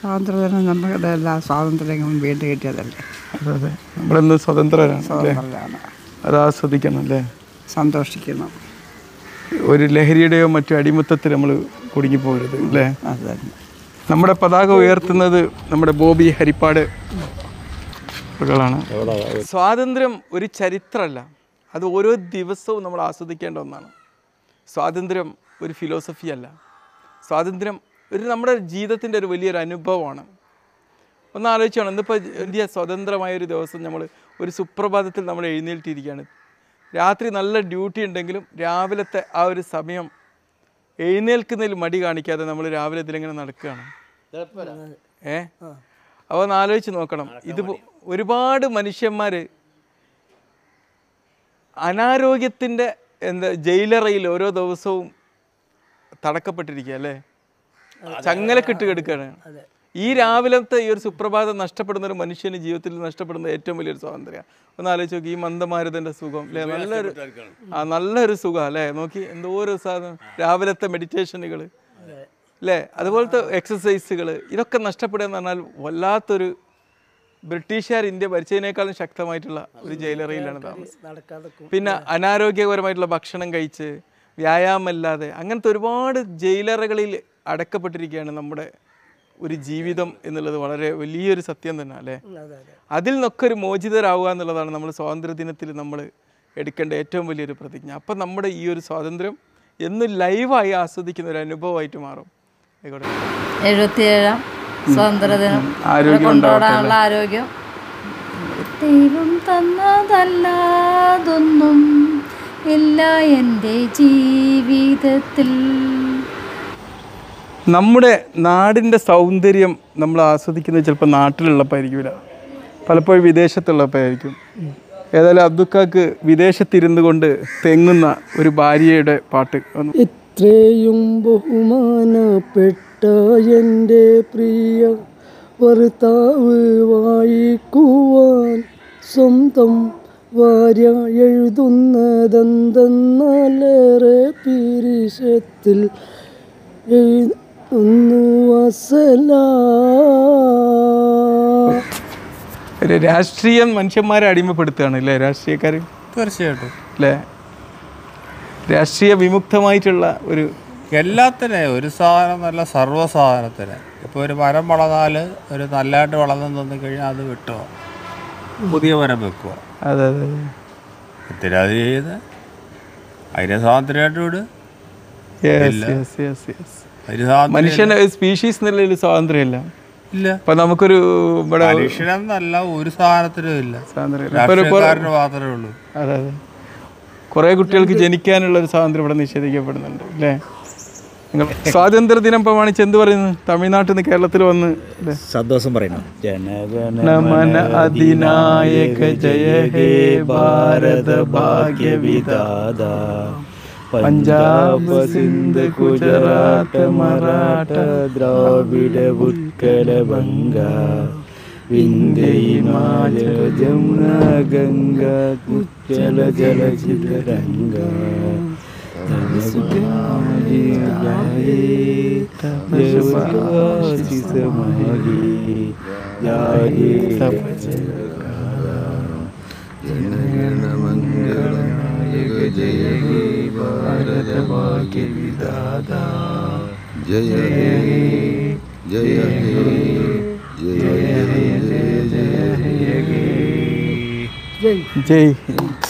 സ്വാതന്ത്ര്യദിനം നമ്മുടെ എല്ലാ സ്വാതന്ത്ര്യങ്ങളും വീണ്ടും കിട്ടിയതല്ലേ അതെ അതെ നമ്മളിന്ന് സ്വതന്ത്രരാണ് അല്ലേ സ്വാതന്ത്ര്യമാണ് അത് ആസ്വദിക്കണം അല്ലേ സന്തോഷിക്കണം ഒരു ലഹരിയുടെയോ മറ്റു അടിമത്തത്തിൽ നമ്മൾ കുടുങ്ങിപ്പോകരുത് അല്ലേ അത് തന്നെ നമ്മുടെ പതാക ഉയർത്തുന്നത് നമ്മുടെ ബോബി ഹരിപ്പാട് ാണ് സ്വാതന്ത്ര്യം ഒരു ചരിത്രമല്ല അത് ഓരോ ദിവസവും നമ്മൾ ആസ്വദിക്കേണ്ട ഒന്നാണ് സ്വാതന്ത്ര്യം ഒരു ഫിലോസഫി അല്ല സ്വാതന്ത്ര്യം ഒരു നമ്മുടെ ജീവിതത്തിൻ്റെ ഒരു വലിയൊരു അനുഭവമാണ് ഒന്ന് ആലോചിച്ചാണ് ഇന്നിപ്പോൾ ഇന്ത്യ സ്വതന്ത്രമായ ഒരു ദിവസം നമ്മൾ ഒരു സുപ്രഭാതത്തിൽ നമ്മൾ എഴുന്നേൽറ്റിരിക്കുകയാണ് രാത്രി നല്ല ഡ്യൂട്ടി ഉണ്ടെങ്കിലും രാവിലത്തെ ആ ഒരു സമയം എഴുന്നേൽക്കുന്നതിൽ മടി കാണിക്കാതെ നമ്മൾ രാവിലെ ഇതിലിങ്ങനെ നടക്കുകയാണ് ഏ അപ്പോൾ ഒന്ന് ആലോചിച്ച് നോക്കണം ഇത് ഒരുപാട് മനുഷ്യന്മാർ അനാരോഗ്യത്തിൻ്റെ എന്താ ജയിലറയിൽ ഓരോ ദിവസവും തടക്കപ്പെട്ടിരിക്കുക അല്ലേ ചങ്ങലക്കിട്ട് കിടക്കുകയാണ് ഈ രാവിലത്തെ ഈ ഒരു സുപ്രഭാതം നഷ്ടപ്പെടുന്ന ഒരു മനുഷ്യന് ജീവിതത്തിൽ നഷ്ടപ്പെടുന്ന ഏറ്റവും വലിയൊരു സ്വാതന്ത്ര്യം ഒന്ന് ആലോചിച്ച് നോക്കി ഈ മന്ദമാരുതൻ്റെ സുഖം അല്ലേ നല്ലൊരു ആ നല്ലൊരു സുഖം അല്ലേ നോക്കി എന്തോ ഒരു സാധനം രാവിലത്തെ മെഡിറ്റേഷനുകൾ അല്ലേ അതുപോലത്തെ എക്സസൈസുകൾ ഇതൊക്കെ നഷ്ടപ്പെടുക എന്ന് പറഞ്ഞാൽ വല്ലാത്തൊരു ബ്രിട്ടീഷുകാർ ഇന്ത്യ ഭരിച്ചതിനേക്കാളും ശക്തമായിട്ടുള്ള ഒരു ജയിലറയിലാണ് താമസം പിന്നെ അനാരോഗ്യപരമായിട്ടുള്ള ഭക്ഷണം കഴിച്ച് വ്യായാമമില്ലാതെ അങ്ങനത്തെ ഒരുപാട് ജയിലറകളിൽ അടക്കപ്പെട്ടിരിക്കുകയാണ് നമ്മുടെ ഒരു ജീവിതം എന്നുള്ളത് വളരെ വലിയൊരു സത്യം തന്നെ അല്ലേ അതിൽ നിന്നൊക്കെ ഒരു മോചിതരാവുക എന്നുള്ളതാണ് നമ്മൾ സ്വാതന്ത്ര്യ ദിനത്തിൽ നമ്മൾ എടുക്കേണ്ട ഏറ്റവും വലിയൊരു പ്രതിജ്ഞ അപ്പം നമ്മുടെ ഈ ഒരു സ്വാതന്ത്ര്യം എന്നും ലൈവായി ആസ്വദിക്കുന്ന ഒരു അനുഭവമായിട്ട് മാറും ആയിക്കോട്ടെ എഴുപത്തിയേഴാം സ്വാതന്ത്ര്യദിനം ആരോഗ്യം കൊണ്ടുപോകാനുള്ള ആരോഗ്യം ദൈവം തന്നതല്ലാതൊന്നും ഇല്ല എൻ്റെ ജീവിതത്തിൽ നമ്മുടെ നാടിൻ്റെ സൗന്ദര്യം നമ്മൾ ആസ്വദിക്കുന്നത് ചിലപ്പോൾ നാട്ടിലുള്ളപ്പോഴായിരിക്കില്ല പലപ്പോഴും വിദേശത്തുള്ളപ്പോഴായിരിക്കും ഏതായാലും അബ്ദുക്കാക്ക് വിദേശത്തിരുന്നു കൊണ്ട് തെങ്ങുന്ന ഒരു ഭാര്യയുടെ പാട്ട് ഒന്ന് ഇത്രയും ബഹുമാനപ്പെട്ട എൻ്റെ പ്രിയ ഭർത്താവ് വായിക്കുവാൻ സ്വന്തം ഭാര്യ എഴുതുന്നതെന്തെന്നാലേറെ പിരിശത്തിൽ എഴുതുന്നു വസലാ ഒരു രാഷ്ട്രീയം മനുഷ്യന്മാരെ അടിമപ്പെടുത്തുകയാണ് അല്ലേ രാഷ്ട്രീയക്കാർ തീർച്ചയായിട്ടും അല്ലേ രാഷ്ട്രീയ വിമുക്തമായിട്ടുള്ള ഒരു എല്ലാത്തിനെ ഒരു സാധനം നല്ല സർവ്വ സാധനത്തിന് ഇപ്പോൾ ഒരു മരം വളർന്നാൽ ഒരു നല്ലതായിട്ട് വളർന്നു തന്നു കഴിഞ്ഞാൽ അത് വെട്ടുക പുതിയ മരം വെക്കുക അതെ അതെ അതെ. എന്തിനാ അത് ചെയ്യുന്നത് അതിനെ സ്വാതന്ത്ര്യമായിട്ട് വിട് Yes, yes, yes, yes. അതിന് സ്വാതന്ത്ര്യം മനുഷ്യന് സ്പീഷീസ് എന്നുള്ള സ്വാതന്ത്ര്യമില്ല ഇല്ല അപ്പൊ നമുക്കൊരു ഇവിടെ മനുഷ്യനെന്നല്ല ഒരു സാധനത്തിനും ഇല്ല സ്വാതന്ത്ര്യമില്ല ഇപ്പൊ ഒരു- രാഷ്ട്രീയക്കാരന് മാത്രമേ ഉള്ളൂ അതെ അതെ കുറേ കുട്ടികൾക്ക് ജനിക്കാനുള്ള ഒരു സ്വാതന്ത്ര്യം ഇവിടെ നിഷേധിക്കപ്പെടുന്നുണ്ട് അല്ലേ നിങ്ങൾ സ്വാതന്ത്ര്യ ദിനം പ്രമാണിച്ച് എന്ത് പറയുന്നു തമിഴ്നാട്ടിൽ നിന്ന് കേരളത്തിൽ വന്ന് അല്ലേ സന്തോഷം പറയണം ജനഗണ നമന അധിനായക ജയ ഹേ ഭാരത ഭാഗ്യ വിധാത പഞ്ചാബ് സിന്ധ് ഗുജറാത്ത് മറാഠ ദ്രാവിഡ ഉത്കല ബംഗ വിന്ധ്യ ഹിമാചല ജമുന ഗംഗ കുച്ചല ജലചിതരംഗ ജയ് ഹിന്ദ്